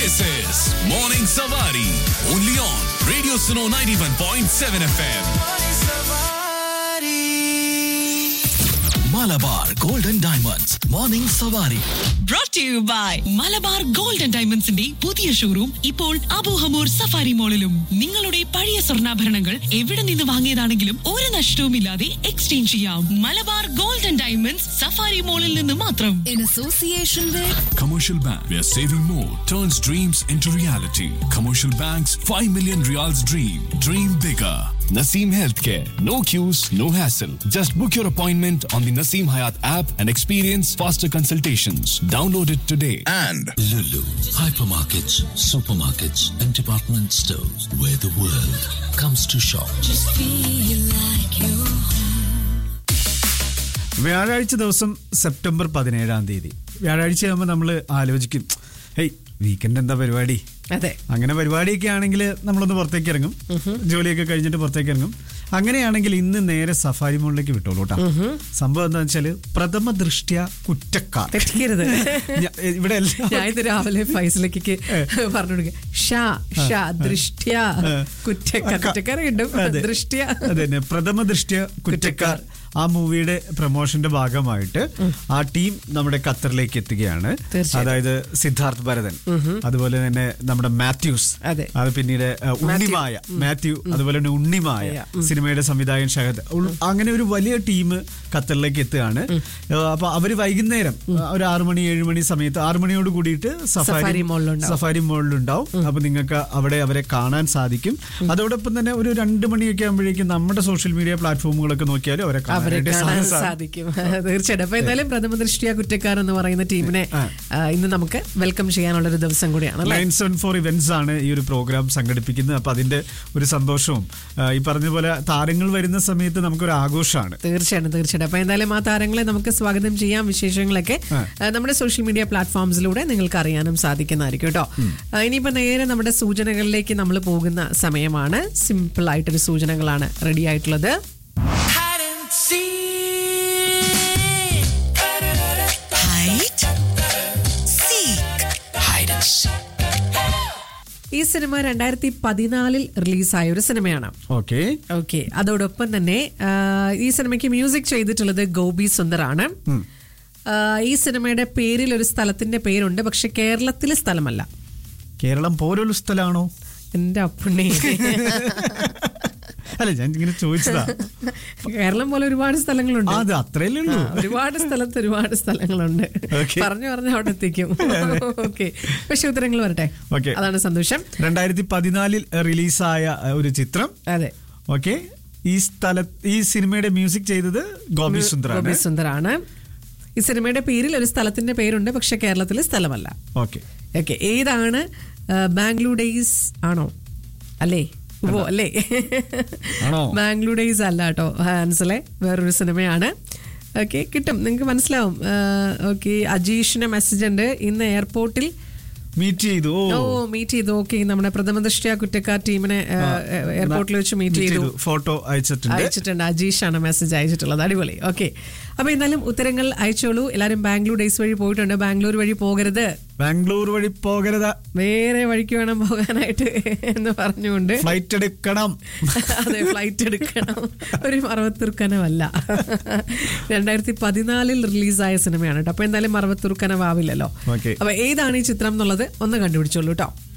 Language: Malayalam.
This is Morning Savari. Only on Radio Suno 91.7 FM. Malabar Golden Diamonds. Morning Savari. brought to you by Malabar gold and ഡയമണ്ട്സിന്റെ പുതിയ ഷോറൂം ഇപ്പോൾ അബൂഹമൂർ സഫാരി മോളിലും നിങ്ങളുടെ പഴയ സ്വർണ്ണാഭരണങ്ങൾ എവിടെ നിന്ന് വാങ്ങിയതാണെങ്കിലും ഒരു നഷ്ടവുമില്ലാതെ എക്സ്ചേഞ്ച് ചെയ്യാം Malabar gold and diamonds Safari മോളിൽ നിന്ന് മാത്രം in association with Commercial Bank, where saving more turns dreams into reality. Commercial Bank's 5 million reals dream. Dream bigger. Naseem Healthcare. No queues, no hassle. Just book your appointment on the Naseem Hayat app and experience faster consultations. Download it today. And Lulu, hypermarkets, supermarkets, and department stores where the world comes to shop. feel like you വ്യാഴാഴ്ച ദിവസം സെപ്റ്റംബർ പതിനേഴാം തീയതി വ്യാഴാഴ്ച ആകുമ്പോൾ നമ്മൾ ആലോചിക്കും ഹേയ് വീക്കെൻഡ് എന്താ പരിപാടി അതെ അങ്ങനെ പരിപാടിയൊക്കെ ആണെങ്കിൽ നമ്മളൊന്ന് പുറത്തേക്ക് ഇറങ്ങും ജോലിയൊക്കെ കഴിഞ്ഞിട്ട് പുറത്തേക്ക് ഇറങ്ങും അങ്ങനെയാണെങ്കിൽ ഇന്ന് നേരെ സഫാരി മോളിലേക്ക് വിട്ടോളൂ കേട്ടോ സംഭവം എന്താ വെച്ചാല് പ്രഥമ ദൃഷ്ട്യ കുറ്റക്കാർ തെറ്റിക്കരുത് ഞ- ഇവിടെ എല്ലാം ഞാൻ ഇത് രാവിലെ ഫൈസലേക്ക് പറഞ്ഞു കൊടുക്കുക ഷാ ഷാ ദൃഷ്ട്യ കുറ്റക്കാർ കുറ്റക്കാരെ കിട്ടും അതെ. ദൃഷ്ട്യ അതെ തന്നെ പ്രഥമ ദൃഷ്ട്യ കുറ്റക്കാർ ആ മൂവിയുടെ പ്രൊമോഷന്റെ ഭാഗമായിട്ട് ആ ടീം നമ്മുടെ ഖത്തറിലേക്ക് എത്തുകയാണ് തീർച്ചയായും. അതായത് സിദ്ധാർത്ഥ് ഭരതൻ അതുപോലെ തന്നെ നമ്മുടെ മാത്യൂസ് അതെ. അത് പിന്നീട് അഹ്, ഉണ്ണിമായ മാത്യു അതുപോലെ തന്നെ ഉണ്ണിമായ സിനിമയുടെ സംവിധായകൻ ഷഹദ് ഉൾ- അങ്ങനെ ഒരു വലിയ ടീം ഖത്തറിലേക്ക് എത്തുകയാണ് അഹ് അപ്പൊ അവര് വൈകുന്നേരം അഹ്, ഒരു ആറു മണി ഏഴ് മണി സമയത്ത് ആറു മണിയോട് കൂടിയിട്ട് സഫാരി സഫാരി മോളിലുണ്ടാവും. സഫാരി മോളിലുണ്ടാവും അപ്പൊ നിങ്ങൾക്ക് അവിടെ അവരെ കാണാൻ സാധിക്കും അതോടൊപ്പം തന്നെ ഒരു രണ്ട് മണിയൊക്കെ ആകുമ്പോഴേക്കും നമ്മുടെ സോഷ്യൽ മീഡിയ പ്ലാറ്റ്ഫോമുകളൊക്കെ നോക്കിയാലും അവരെ അവരെ കാണാനായിട്ട് കാണാൻ സാധിക്കും. സാധിക്കും തീർച്ചയായിട്ടും അപ്പൊ എന്തായാലും പ്രഥമ ദൃഷ്ടിയ കുറ്റക്കാർ എന്ന് പറയുന്ന ടീമിനെ ആ, ഇന്ന് നമുക്ക് വെൽക്കം ചെയ്യാനുള്ള ഒരു ദിവസം കൂടിയാണ് അല്ലേ നയൻ സെവൻ ഫോർ ഇവന്റ്സ് ആണ് ഈ ഒരു പ്രോഗ്രാം സംഘടിപ്പിക്കുന്നത് അപ്പൊ അതിന്റെ ഒരു സന്തോഷവും ആ, ഈ പറഞ്ഞ പോലെ താരങ്ങൾ വരുന്ന സമയത്ത് നമുക്കൊരു ആഘോഷമാണ് തീർച്ചയായിട്ടും തീർച്ചയായിട്ടും അപ്പൊ എന്തായാലും ആ താരങ്ങളെ നമുക്ക് സ്വാഗതം ചെയ്യാം വിശേഷങ്ങളൊക്കെ ആ. ആ, നമ്മുടെ സോഷ്യൽ മീഡിയ പ്ലാറ്റ്ഫോംസിലൂടെ നിങ്ങൾക്ക് അറിയാനും സാധിക്കുന്നതായിരിക്കും കേട്ടോ ആ, ഇനിയിപ്പോ നേരെ നമ്മുടെ സൂചനകളിലേക്ക് നമ്മൾ പോകുന്ന സമയമാണ് സിമ്പിൾ ആയിട്ടൊരു സൂചനകളാണ് റെഡി ആയിട്ടുള്ളത് Hide, seek. Hide and seek. ഈ സിനിമ രണ്ടായിരത്തി പതിനാലിൽ റിലീസായ ഒരു സിനിമയാണ് ഓക്കെ ഓക്കെ അതോടൊപ്പം തന്നെ ആ, ഈ സിനിമയ്ക്ക് മ്യൂസിക് ചെയ്തിട്ടുള്ളത് ഗോപി സുന്ദറാണ് ആ, ഈ സിനിമയുടെ പേരിൽ ഒരു സ്ഥലത്തിന്റെ പേരുണ്ട് പക്ഷെ കേരളത്തിലെ സ്ഥലമല്ല കേരളം പോലൊരു സ്ഥലമാണോ എന്റെ അപ്പുണ്ണി അല്ല ഞാൻ ഇങ്ങനെ ചോദിച്ചതാ കേരളം പോലെ ഒരുപാട് സ്ഥലങ്ങളുണ്ട് ആ, അത് അത്രയല്ലേ ഉള്ളൂ ആ, ഒരുപാട് സ്ഥലത്ത് ഒരുപാട് സ്ഥലങ്ങളുണ്ട് Okay. പറഞ്ഞു പറഞ്ഞ് അവിടെ എത്തിക്കും ഓക്കെ പക്ഷെ ഉത്തരങ്ങൾ വരട്ടെ Okay. അതാണ് സന്തോഷം രണ്ടായിരത്തി പതിനാലിൽ റിലീസായ ആ, ഒരു ചിത്രം അതെ ഓക്കെ ഈ സ്ഥല ഈ സിനിമയുടെ മ്യൂസിക് ചെയ്തത് ഗോപി സുന്ദറാണ് ഗോപി സുന്ദറാണ് ഈ സിനിമയുടെ പേരിൽ ഒരു സ്ഥലത്തിന്റെ പേരുണ്ട് പക്ഷെ കേരളത്തിലെ സ്ഥലമല്ല ഓക്കെ ഓക്കെ ഏതാണ് ആ, ബാംഗ്ലൂർ ഡേയ്സ് ആണോ അല്ലേ ഓ അല്ലേ ആണോ? ബാംഗ്ലൂർ ഡേയ്സ് അല്ല കേട്ടോ ഹാൻസലെ വേറൊരു സിനിമയാണ് ഓക്കെ കിട്ടും നിങ്ങൾക്ക് മനസ്സിലാവും ഓക്കെ അജീഷിന്റെ മെസ്സേജ് ഉണ്ട് ഇന്ന് എയർപോർട്ടിൽ മീറ്റ് ചെയ്തു ഓ ഓ മീറ്റ് ചെയ്തു ഓക്കെ നമ്മുടെ പ്രഥമ ദൃഷ്ടിയ കുറ്റക്കാർ ടീമിനെ ആ, എയർപോർട്ടിൽ വെച്ച് മീറ്റ് ചെയ്തു ഫോട്ടോ അയച്ചിട്ടുണ്ട് അയച്ചിട്ടുണ്ട് അജീഷാണ് മെസ്സേജ് അയച്ചിട്ടുള്ളത് അടിപൊളി ഓക്കെ അപ്പൊ എന്നാലും ഉത്തരങ്ങൾ അയച്ചോളൂ എല്ലാരും ബാംഗ്ലൂർ ഡേയ്സ് വഴി പോയിട്ടുണ്ട് ബാംഗ്ലൂർ വഴി പോകരുത് ബാംഗ്ലൂർ വഴി പോകരുത് വേറെ വഴിക്ക് വേണം പോകാനായിട്ട് എന്ന് പറഞ്ഞുകൊണ്ട് ഫ്ലൈറ്റ് എടുക്കണം അതെ ഫ്ലൈറ്റ് എടുക്കണം ഒരു മറവത്തുർക്കനവല്ല രണ്ടായിരത്തി പതിനാലിൽ റിലീസായ സിനിമയാണ് കേട്ടോ അപ്പൊ എന്തായാലും മറവത്തുർക്കനവാവില്ലല്ലോ Okay. അപ്പൊ ഏതാണ് ഈ ചിത്രം എന്നുള്ളത് ഒന്ന് കണ്ടുപിടിച്ചോളൂ കേട്ടോ